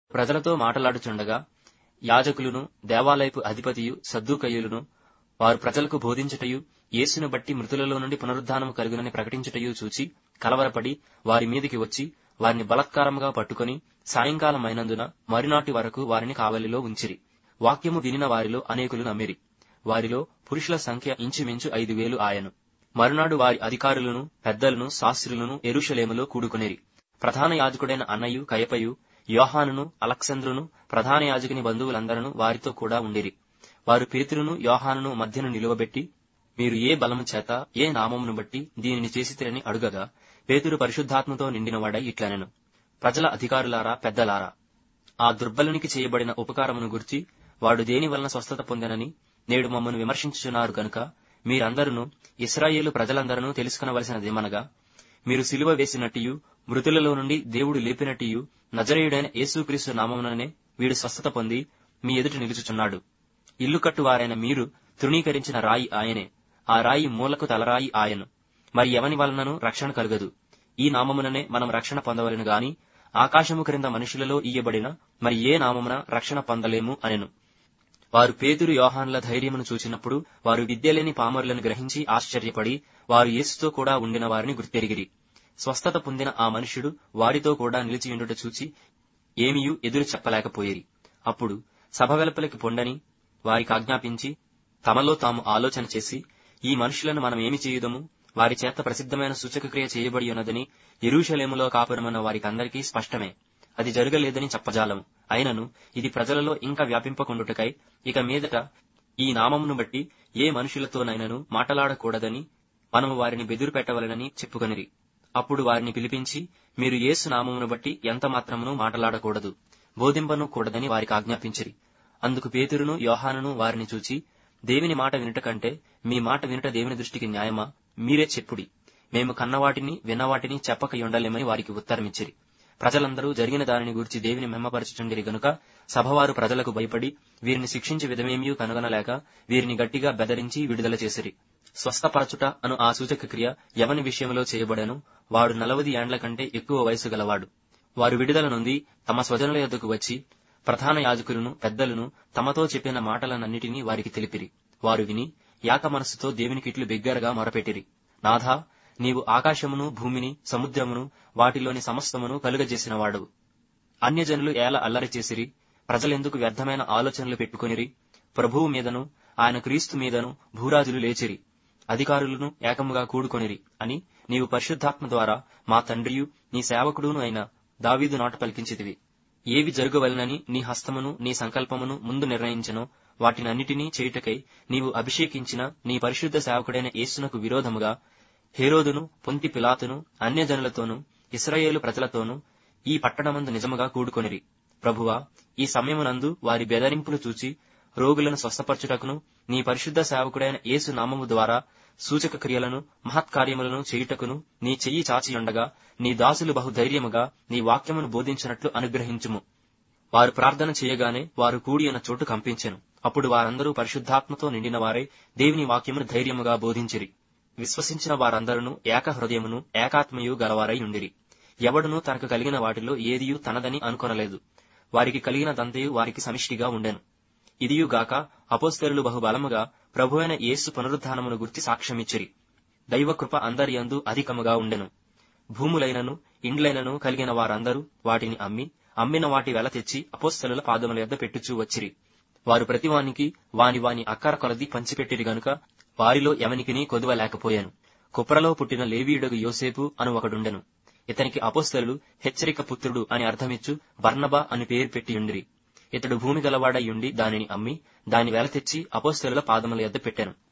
ప్రజలతో మాటలాడుచుండగా యాజకులును దేవాలయపు అధిపతియు సద్దూకయ్యులను వారు ప్రజలకు బోధించుటయు యేసును బట్టి మృతులలో నుండి పునరుద్ధానము కలుగునని ప్రకటించుటయు చూచి కలవరపడి వారి మీదికి వచ్చి వారిని బలత్కారముగా పట్టుకొని సాయంకాలమైనందున మరునాటి వరకు వారిని కావలిలో ఉంచిరి వాక్యము వినిన వారిలో అనేకులు నమ్మిరి వారిలో పురుషుల సంఖ్య ఇంచుమించు ఐదు వేలు ఆయను మరునాడు వారి అధికారులను పెద్దలను శాస్త్రులను ఎరుషలేములో కూడుకొనిరి ప్రధాన యాజకుడైన అన్నయ్యు కయపయు యోహానును అలక్సంద్రును ప్రధాన యాజకుని బంధువులందరూ వారితో కూడా ఉండిరి వారు పేతురును యోహానును మధ్యను నిలువబెట్టి మీరు ఏ బలము చేత ఏ నామమును బట్టి దీనిని చేసితిరని అడుగగా పేతురు పరిశుద్ధాత్మతో నిండినవాడై ఇట్లనెను ప్రజల అధికారులారా పెద్దలారా ఆ దుర్బలునికి చేయబడిన ఉపకారమును గుర్చి వాడు దేని వలన స్వస్థత పొందెనని నేడు మమ్మను విమర్శించుచున్నారు గనుక మీరందరూ ఇస్రాయేలు ప్రజలందరూ తెలుసుకునవలసినదేమనగా మీరు సిలువ వేసినట్టియు మృతులలో నుండి దేవుడు లేపినట్టియు నజరేయుడైన యేసుక్రీస్తు నామముననే వీడు స్వస్థత పొంది మీ ఎదుట నిలుచుచున్నాడు ఇల్లు కట్టువారైన మీరు తృణీకరించిన రాయి ఆయనే ఆ రాయి మూలకు తలరాయి ఆయను మరి ఎవని వలనను రక్షణ కలుగదు ఈ నామముననే మనం రక్షణ పొందవలను గాని ఆకాశము క్రింద మనుషులలో ఇయ్యబడిన మరి ఏ నామమున రక్షణ పొందలేము అనెను వారు పేతురు యోహానుల ధైర్యమును చూచినప్పుడు వారు విద్యలేని పామరులను గ్రహించి ఆశ్చర్యపడి వారు యేసుతో కూడా ఉండిన వారిని గుర్తెరిగిరి స్వస్థత పొందిన ఆ మనుష్యుడు వారితో కూడా నిలిచియుండుట చూచి ఏమియూ ఎదురు చెప్పలేకపోయిరి అప్పుడు సభ వెలుపలికి పొండని వారికి ఆజ్ఞాపించి తమలో తాము ఆలోచన చేసి ఈ మనుషులను మనం ఏమి చేయుదము వారి చేత ప్రసిద్ధమైన సూచకక్రియ చేయబడి ఉన్నదని ఎరుషలేములో కాపురమన్న వారికందరికీ స్పష్టమే అది జరగలేదని చెప్పజాలము అయినను ఇది ప్రజలలో ఇంకా వ్యాపింపకుండుటకై ఇక మీదట ఈ నామమును బట్టి ఏ మనుషులతోనైనను మాటలాడకూడదని మనము వారిని బెదురు పెట్టవలనని చెప్పుకొనిరి అప్పుడు వారిని పిలిపించి మీరు యేసు నామమును బట్టి ఎంత మాత్రమును మాటలాడకూడదు బోధింపను కూడదని వారికి ఆజ్ఞాపించిరి అందుకు పేతురును యోహానును వారిని చూచి దేవుని మాట వినుట కంటే మీ మాట వినుట దేవుని దృష్టికి న్యాయమా మీరే చెప్పుడి మేము కన్నవాటిని విన్నవాటిని చెప్పక ఉండలేమని వారికి ఉత్తరమిచ్చిరి ప్రజలందరూ జరిగిన దానిని గూర్చి దేవిని మెమ్మపరచుచుండిరి గనుక సభవారు ప్రజలకు భయపడి వీరిని శిక్షించి విధమేమీ కనుగొనలేక వీరిని గట్టిగా బెదరించి విడుదల చేసిరి స్వస్థపరచుట అను ఆ సూచక క్రియ ఎవని విషయంలో చేయబడను వాడు నలవది ఏండ్ల కంటే ఎక్కువ వయసు గలవాడు వారు విడుదల నొంది తమ స్వజనుల యొద్దకు వచ్చి ప్రధాన యాజకులను పెద్దలను తమతో చెప్పిన మాటలనన్నిటినీ వారికి తెలిపిరి వారు విని యాక మనస్సుతో దేవునికిట్లు బిగ్గరగా మొరపెట్టిరి నాథా నీవు ఆకాశమును భూమిని సముద్రమును వాటిలోని సమస్తమును కలుగజేసినవాడు అన్యజనులు ఏల అల్లరి చేసిరి ప్రజలెందుకు వ్యర్థమైన ఆలోచనలు పెట్టుకొనిరి ప్రభువు మీదను ఆయన క్రీస్తు మీదను భూరాజులు లేచిరి అధికారులను ఏకముగా కూడుకొనిరి అని నీవు పరిశుద్ధాత్మ ద్వారా మా తండ్రియు నీ సేవకుడును అయిన దావీదు నాట పలికించితివి ఏవి జరగవలనని నీ హస్తమును నీ సంకల్పమును ముందు నిర్ణయించనో వాటినన్నిటినీ చేయుటకై నీవు అభిషేకించిన నీ పరిశుద్ధ సేవకుడైన యేసునకు విరోధముగా హేరోదును పొంతి పిలాతును అన్యజనులతోనూ ఇస్రాయేలు ప్రజలతోనూ ఈ పట్టణమందు నిజముగా కూడుకొనిరి ప్రభువా ఈ సమయమునందు వారి బెదరింపులు చూచి రోగులను స్వస్థపరచుటకును నీ పరిశుద్ధ సేవకుడైన యేసు నామము ద్వారా సూచక క్రియలను మహత్కార్యములను చేయుటకును నీ చెయ్యి చాచియుండగా నీ దాసులు బహుధైర్యముగా నీ వాక్యమును బోధించినట్లు అనుగ్రహించుము వారు ప్రార్థన చేయగానే వారు కూడి ఉన్న చోటు కంపించెను అప్పుడు వారందరూ పరిశుద్ధాత్మతో నిండిన వారై దేవుని వాక్యమును ధైర్యముగా బోధించిరి విశ్వసించిన వారందరూ ఏక హృదయమును ఏకాత్మయు గలవారై ఉండిరి ఎవడునూ తనకు కలిగిన వాటిలో ఏదియూ తనదని అనుకొనలేదు వారికి కలిగినదంతయు వారికి సమిష్టిగా ఉండెను ఇదియుగాక అపోస్తరులు బహుబలముగా ప్రభువైన యేసు పునరుద్ధానమును గుర్తి సాక్ష్యమిచ్చిరి దైవకృప అందరి యందు అధికముగా ఉండెను భూములైనను ఇండ్లైనను కలిగిన వారందరూ వాటిని అమ్మి అమ్మిన వాటి వెల తెచ్చి అపోస్తలుల పాదముల యొద్ద పెట్టుచూ వచ్చిరి వారు ప్రతివానికి వాని వాని అక్కర కొలది పంచిపెట్టిరి గనుక వారిలో ఎవనికిని కొదువ లేకపోయాను కుప్రలో పుట్టిన లేవీయుడగు యోసేపు అను ఒకడుండెను ఇతనికి అపోస్తలు హెచ్చరిక పుత్రుడు అని అర్థమిచ్చు బర్నబా అని పేరు పెట్టియుండిరి ఇతడు భూమి గలవాడయ్యుండి దానిని అమ్మి దాని వెల తెచ్చి అపోస్తలుల పాదముల యొద్ద పెట్టాను